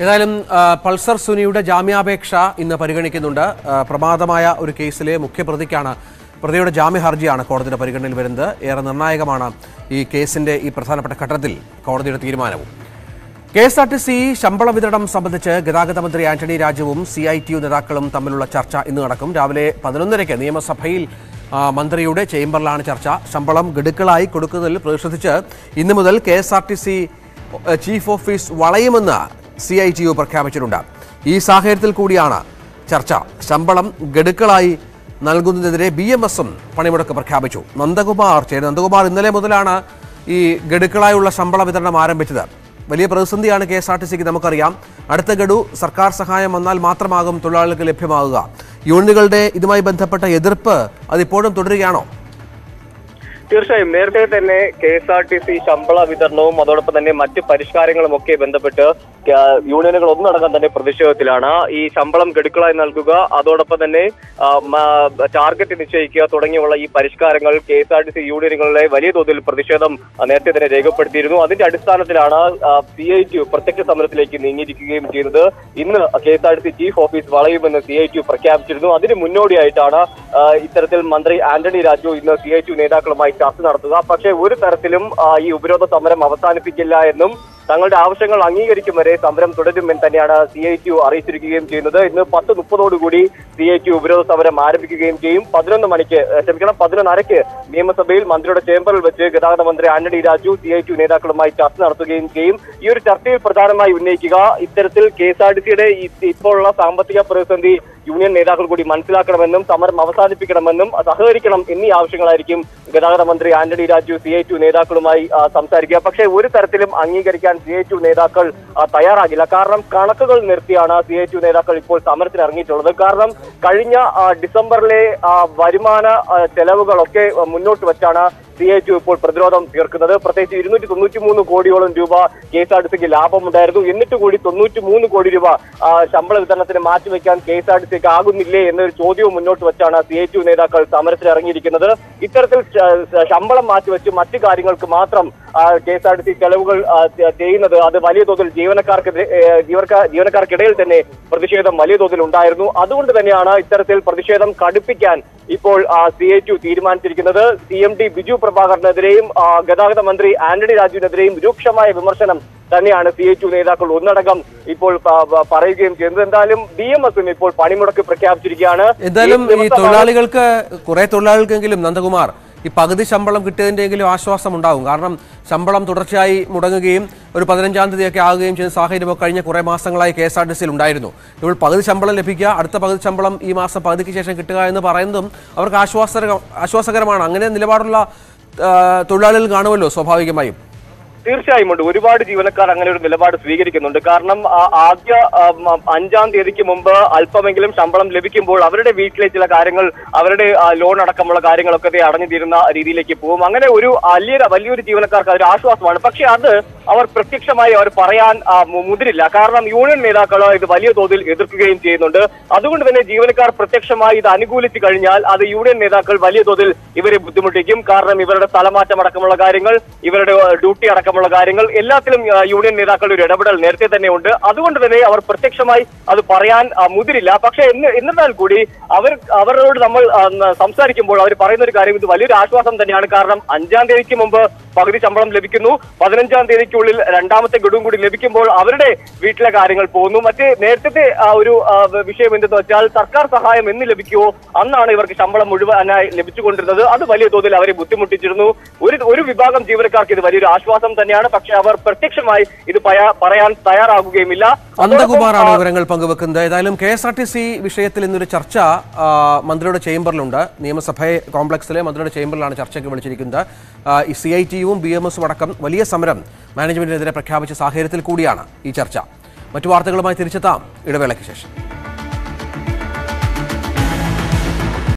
ഏതായാലും ആ, പൾസർ സുനിയുടെ ജാമ്യാപേക്ഷ ഇന്ന് പരിഗണിക്കുന്നുണ്ട് ആ, പ്രമാദമായ ഒരു കേസിലെ മുഖ്യപ്രതിക്കാണ് പ്രതിയുടെ ജാമ്യ ഹർജിയാണ് കോടതിയുടെ പരിഗണനയിൽ വരുന്നത് ഏറെ നിർണായകമാണ് ഈ കേസിന്റെ ഈ പ്രധാനപ്പെട്ട ഘട്ടത്തിൽ കോടതിയുടെ തീരുമാനവും K S R T C ശമ്പള വിതരണം സംബന്ധിച്ച് ഗതാഗത മന്ത്രി ആന്റണി രാജുവും സി ഐ ടി യു നേതാക്കളും തമ്മിലുള്ള ചർച്ച ഇന്ന് നടക്കും രാവിലെ പതിനൊന്നരയ്ക്ക് നിയമസഭയിൽ ആ, മന്ത്രിയുടെ ചേംബറിലാണ് ചർച്ച ശമ്പളം ഗഡുക്കളായി കൊടുക്കുന്നതിൽ പ്രതിഷേധിച്ച് ഇന്നു മുതൽ K S R T C chief office വളയുമെന്ന് സി ഐ ടി യു പ്രഖ്യാപിച്ചിട്ടുണ്ട് ഈ സാഹചര്യത്തിൽ കൂടിയാണ് ചർച്ച ശമ്പളം ഗഡുക്കളായി നൽകുന്നതിനെതിരെ ബി എം എസും പണിമുടക്ക് പ്രഖ്യാപിച്ചു നന്ദകുമാർ ചേരും നന്ദകുമാർ ഇന്നലെ മുതലാണ് ഈ ഗഡുക്കളായുള്ള ശമ്പള വിതരണം ആരംഭിച്ചത് വലിയ പ്രതിസന്ധിയാണ് കെ എസ് ആർ ടി സിക്ക് നമുക്കറിയാം അടുത്ത ഗഡു സർക്കാർ സഹായം വന്നാൽ മാത്രമാകും തൊഴിലാളികൾക്ക് ലഭ്യമാകുക യൂണിയനുകളുടെ ഇതുമായി ബന്ധപ്പെട്ട എതിർപ്പ് അതിപ്പോഴും തുടരുകയാണോ തീർച്ചയായും നേരത്തെ തന്നെ K S R T C ശമ്പള വിതരണവും അതോടൊപ്പം തന്നെ മറ്റ് പരിഷ്കാരങ്ങളും ഒക്കെ ബന്ധപ്പെട്ട് ക- യൂണിയനുകൾ ഒന്നടങ്കം തന്നെ പ്രതിഷേധത്തിലാണ് ഈ ശമ്പളം ഗഡുക്കളായി നൽകുക അതോടൊപ്പം തന്നെ ആ, മ- ടാർഗറ്റ് നിശ്ചയിക്കുക തുടങ്ങിയുള്ള ഈ പരിഷ്കാരങ്ങൾ K S R T C യൂണിയനുകളിലെ വലിയ തോതിൽ പ്രതിഷേധം ആ, നേരത്തെ തന്നെ രേഖപ്പെടുത്തിയിരുന്നു അതിന്റെ അടിസ്ഥാനത്തിലാണ് സി ഐ ടി പ്രത്യക്ഷ സമരത്തിലേക്ക് നീങ്ങിയിരിക്കുകയും ചെയ്യുന്നത് ഇന്ന് K S R T C chief office വളയുമെന്ന് സി ഐ ടി പ്രഖ്യാപിച്ചിരുന്നു അതിന് മുന്നോടിയായിട്ടാണ് ആ, ഇത്തരത്തിൽ മന്ത്രി ആന്റണി രാജു ഇന്ന് സി ഐ ടി നേതാക്കളുമായി ചർച്ച നടത്തുക പക്ഷേ ഒരു തരത്തിലും ആ, ഈ ഉപരോധ സമരം അവസാനിപ്പിക്കില്ല എന്നും തങ്ങളുടെ ആവശ്യങ്ങൾ അംഗീകരിക്കും വരെ സമരം തുടരുമെന്ന് തന്നെയാണ് സി ഐ ടി അറിയിച്ചിരിക്കുകയും ചെയ്യുന്നത് ഇന്ന് പത്ത് മുപ്പതോടുകൂടി സി ഐ ടി ഉപരോധ സമരം ആരംഭിക്കുകയും ചെയ്യും പതിനൊന്ന് മണിക്ക് ഏഹ്, ക്ഷമിക്കണം പതിനൊന്നരയ്ക്ക് നിയമസഭയിൽ മന്ത്രിയുടെ ചേംബറിൽ വെച്ച് ഗതാഗത മന്ത്രി Antony Raju C I T നേതാക്കളുമായി ചർച്ച നടത്തുകയും ചെയ്യും ഈ ഒരു ചർച്ചയിൽ പ്രധാനമായി ഉന്നയിക്കുക ഇത്തരത്തിൽ കെ എസ് ആർ ടി സിയുടെ ഇപ്പോഴുള്ള സാമ്പത്തിക പ്രതിസന്ധി യൂണിയൻ നേതാക്കൾ കൂടി മനസ്സിലാക്കണമെന്നും സമരം അവസാനിപ്പിക്കണമെന്നും സഹകരിക്കണം എന്നീ ആവശ്യങ്ങളായിരിക്കും ഗതാഗത മന്ത്രി Antony Raju C I TU നേതാക്കളുമായി ആ, സംസാരിക്കുക പക്ഷേ ഒരു തരത്തിലും അംഗീകരിക്കാൻ സി ഐ ടു നേതാക്കൾ ആ, തയ്യാറാകില്ല കാരണം കണക്കുകൾ നിർത്തിയാണ് സി ഐ ടു നേതാക്കൾ ഇപ്പോൾ സമരത്തിന് ഇറങ്ങിയിട്ടുള്ളത് കാരണം കഴിഞ്ഞ ആ, ഡിസംബറിലെ ആ, വരുമാന ആ, ചെലവുകളൊക്കെ ആ, മുന്നോട്ട് വെച്ചാണ് സി ഐ ടു ഇപ്പോൾ പ്രതിരോധം തീർക്കുന്നത് പ്രത്യേകിച്ച് ഇരുന്നൂറ്റി തൊണ്ണൂറ്റി മൂന്ന് കോടിയോളം രൂപ കെ എസ് ആർ ടി സിക്ക് ലാഭമുണ്ടായിരുന്നു എന്നിട്ട് കൂടി തൊണ്ണൂറ്റി മൂന്ന് കോടി രൂപ ആ, ശമ്പള വിതരണത്തിന് മാറ്റിവെക്കാൻ കെ എസ് ആർ ടി സിക്ക് ആകുന്നില്ലേ എന്നൊരു ചോദ്യവും മുന്നോട്ട് വെച്ചാണ് സി ഐ ടു നേതാക്കൾ സമരത്തിൽ ഇറങ്ങിയിരിക്കുന്നത് ഇത്തരത്തിൽ ശ- ശമ്പളം മാറ്റിവെച്ച് മറ്റു കാര്യങ്ങൾക്ക് മാത്രം K S R T C ചെലവുകൾ ആ, ചെ- ചെയ്യുന്നത് അത് വലിയ തോതിൽ ജീവനക്കാർക്ക് ജീവനക്കാർ ജീവനക്കാർക്കിടയിൽ തന്നെ പ്രതിഷേധം വലിയ തോതിൽ ഉണ്ടായിരുന്നു അതുകൊണ്ട് തന്നെയാണ് ഇത്തരത്തിൽ പ്രതിഷേധം കടുപ്പിക്കാൻ ഇപ്പോൾ സി ഐ ടു തീരുമാനിച്ചിരിക്കുന്നത് സി എം ഡി ബിജു പ്രഭാകറിനെതിരെയും ആ, ഗതാഗത മന്ത്രി ആന്റണി രാജുവിനെതിരെയും രൂക്ഷമായ വിമർശനം തന്നെയാണ് സി ഐ ടു നേതാക്കൾ ഒന്നടങ്കം ഇപ്പോൾ പ- പ- പറയുകയും ചെയ്യുന്നത് എന്തായാലും ഡി എം എസും ഇപ്പോൾ പണിമുടക്ക് പ്രഖ്യാപിച്ചിരിക്കുകയാണ് എന്തായാലും ഈ ഈ ദിവസമാണ് തൊഴിലാളികൾക്ക് കുറെ തൊഴിലാളികൾക്കെങ്കിലും നന്ദകുമാർ ഈ പകുതി ശമ്പളം കിട്ടിയതിൻ്റെയെങ്കിലും ആശ്വാസം ഉണ്ടാവും കാരണം ശമ്പളം തുടർച്ചയായി മുടങ്ങുകയും ഒരു പതിനഞ്ചാം തീയതിയൊക്കെ ആകുകയും ചെയ്യുന്ന സാഹചര്യമൊക്കെ കഴിഞ്ഞ കുറേ മാസങ്ങളായി കെ എസ് ആർ ടി സിയിൽ ഉണ്ടായിരുന്നു ഇപ്പോൾ പകുതി ശമ്പളം ലഭിക്കുക അടുത്ത പകുതി ശമ്പളം ഈ മാസം പകുതിക്ക് ശേഷം കിട്ടുക എന്ന് പറയുന്നതും അവർക്ക് ആശ്വാസക ആശ്വാസകരമാണ് അങ്ങനെ നിലപാടുള്ള ആ, തൊഴിലാളികൾ കാണുമല്ലോ സ്വാഭാവികമായും തീർച്ചയായും ഉണ്ട് ഒരുപാട് ജീവനക്കാർ അങ്ങനെ ഒരു നിലപാട് സ്വീകരിക്കുന്നുണ്ട് കാരണം ആ, ആദ്യ ആ, മ, അഞ്ചാം തീയതിക്ക് മുമ്പ് അല്പമെങ്കിലും ശമ്പളം ലഭിക്കുമ്പോൾ അവരുടെ വീട്ടിലെ ചില കാര്യങ്ങൾ അവരുടെ ആ, ലോൺ അടക്കമുള്ള കാര്യങ്ങളൊക്കെ ദേ അടഞ്ഞു തീരുന്ന രീതിയിലേക്ക് പോകും അങ്ങനെ ഒരു വലിയ വലിയൊരു ജീവനക്കാർക്ക് അതൊരു ആശ്വാസമാണ് പക്ഷെ അത് അവർ പ്രത്യക്ഷമായി അവർ പറയാൻ ആ, മു- മുതിരില്ല കാരണം യൂണിയൻ നേതാക്കൾ ഇത് വലിയ തോതിൽ എതിർക്കുകയും ചെയ്യുന്നുണ്ട് അതുകൊണ്ട് തന്നെ ജീവനക്കാർ പ്രത്യക്ഷമായി ഇത് അനുകൂലിച്ചു കഴിഞ്ഞാൽ അത് യൂണിയൻ നേതാക്കൾ വലിയ തോതിൽ ഇവരെ ബുദ്ധിമുട്ടിക്കും കാരണം ഇവരുടെ സ്ഥലമാറ്റം അടക്കമുള്ള കാര്യങ്ങൾ ഇവരുടെ ആ, ഡ്യൂട്ടി അടക്കമുള്ള കാര്യങ്ങൾ എല്ലാത്തിലും ആ, യൂണിയൻ നേതാക്കളുടെ ഒരു ഇടപെടൽ നേരത്തെ തന്നെ ഉണ്ട് അതുകൊണ്ട് തന്നെ അവർ പ്രത്യക്ഷമായി അത് പറയാൻ ആ, മുതിരില്ല പക്ഷേ എന്ന് എന്നിരുന്നാൽ കൂടി അവർ അവരോട് നമ്മൾ ആ, ന- സംസാരിക്കുമ്പോൾ അവർ പറയുന്ന ഒരു കാര്യം ഇത് വലിയൊരു ആശ്വാസം തന്നെയാണ് കാരണം അഞ്ചാം തീയതിക്ക് മുമ്പ് പകുതി ശമ്പളം ലഭിക്കുന്നു പതിനഞ്ചാം തീയതിക്കുള്ളിൽ രണ്ടാമത്തെ ഗഡുവും കൂടി ലഭിക്കുമ്പോൾ അവരുടെ വീട്ടിലെ കാര്യങ്ങൾ പോകുന്നു മറ്റേ നേരത്തെ ആ ഒരു ആ, വ- വിഷയം എന്തെന്ന് വെച്ചാൽ സർക്കാർ സഹായം എന്ന് ലഭിക്കുമോ അന്നാണ് ഇവർക്ക് ശമ്പളം മുഴുവനായി ലഭിച്ചുകൊണ്ടിരുന്നത് അത് വലിയ തോതിൽ അവരെ ബുദ്ധിമുട്ടിച്ചിരുന്നു ഒരു ഒരു വിഭാഗം ജീവനക്കാർക്ക് ഇത് വലിയൊരു ആശ്വാസം തന്നെയാണ് പക്ഷെ അവർ പ്രത്യക്ഷമായി ഇത് പയ- പറയാൻ തയ്യാറാകുകയുമില്ല അനന്തകുമാറാണ് അതോടൊപ്പം, ആ, വിവരങ്ങൾ പങ്കുവെക്കുന്നത് ഏതായാലും K S R T C വിഷയത്തിൽ ഇന്നൊരു ചർച്ച ആ, മന്ത്രിയുടെ ചേംബറിലുണ്ട് നിയമസഭ കോംപ്ലക്സിലെ മന്ത്രിയുടെ ചേംബറിലാണ് ചർച്ചയ്ക്ക് വിളിച്ചിരിക്കുന്നത് ആ, ഈ സി ഐ ടിയും ബി എം എസും അടക്കം വലിയ സമരം മാനേജ്മെന്റിനെതിരെ പ്രഖ്യാപിച്ച സാഹചര്യത്തിൽ കൂടിയാണ് ഈ ചർച്ച മറ്റു വാർത്തകളുമായി തിരിച്ചെത്താം ഇടവേളയ്ക്ക് ശേഷം